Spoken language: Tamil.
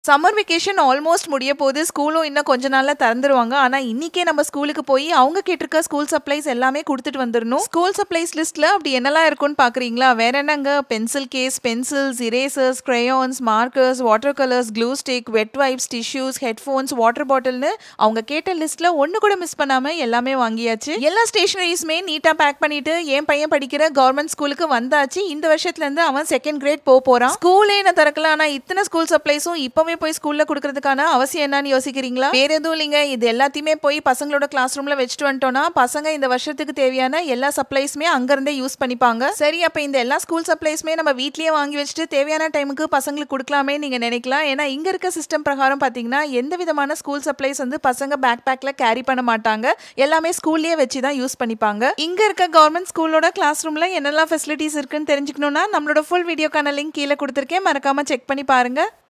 சம்மர் வெக்கேஷன் ஆல்மோஸ்ட் முடிய போது ஸ்கூலும் இன்னும் கொஞ்ச நாள்ல திறந்துருவாங்க ஆனா இன்னைக்கே நம்ம ஸ்கூலுக்கு போய் அவங்க கேட்டிருக்க ஸ்கூல் சப்ளைஸ் எல்லாமே கொடுத்துட்டு வந்துடணும் ஸ்கூல் சப்ளைஸ் லிஸ்ட்ல அப்படி என்னெல்லாம் இருக்கும்னு பாக்குறீங்களா வேற என்னங்க pencil case pencils erasers crayons markers water colours glue stick wet wipes tissues headphones water பாட்டில்னு அவங்க கேட்ட லிஸ்ட்ல ஒன்னு கூட மிஸ் பண்ணாம எல்லாமே வாங்கியாச்சு எல்லா ஸ்டேஷனரிஸுமே நீட்டா பேக் பண்ணிட்டு என் பையன் படிக்கிற கவர்மெண்ட் ஸ்கூலுக்கு வந்தாச்சு இந்த வருஷத்துல இருந்து அவன் செகண்ட் கிரேட் போக போறான் ஸ்கூலே என்ன திறக்கல ஆனா இத்தனை ஸ்கூல் சப்ளைஸும் இப்பவே போய் ஸ்கூல்ல கொடுக்கறதுக்கான அவசியம் என்னன்னு யோசிக்கிறீங்களா வேற எதுவும் இல்லைங்க இது எல்லாத்தையுமே போய் பசங்களோட கிளாஸ் ரூம்ல வச்சுட்டு வந்துட்டோம்னா பசங்க இந்த வருஷத்துக்கு தேவையான எல்லா சப்ளைஸுமே அங்கிருந்தே யூஸ் பண்ணிப்பாங்க சரி அப்ப இந்த எல்லா ஸ்கூல் சப்ளைஸுமே நம்ம வீட்லயே வாங்கி வச்சுட்டு தேவையான டைமுக்கு பசங்களுக்கு கொடுக்கலாமே நீங்க நினைக்கலாம் ஏன்னா இங்க இருக்க சிஸ்டம் பிரகாரம் பாத்தீங்கன்னா எந்த விதமான ஸ்கூல் சப்ளைஸ் வந்து பசங்க பேக் பேக்ல கேரி பண்ண மாட்டாங்க எல்லாமே ஸ்கூல்லயே வச்சு தான் யூஸ் பண்ணிப்பாங்க இங்க இருக்க கவர்மெண்ட் ஸ்கூலோட கிளாஸ் ரூம்ல என்னெல்லாம் ஃபெசிலிட்டிஸ் இருக்குன்னு தெரிஞ்சுக்கணும்னா நம்மளோட ஃபுல் வீடியோக்கான லிங்க் கீழே கொடுத்துருக்கேன் மறக்காம செக் பண்ணி பாருங்க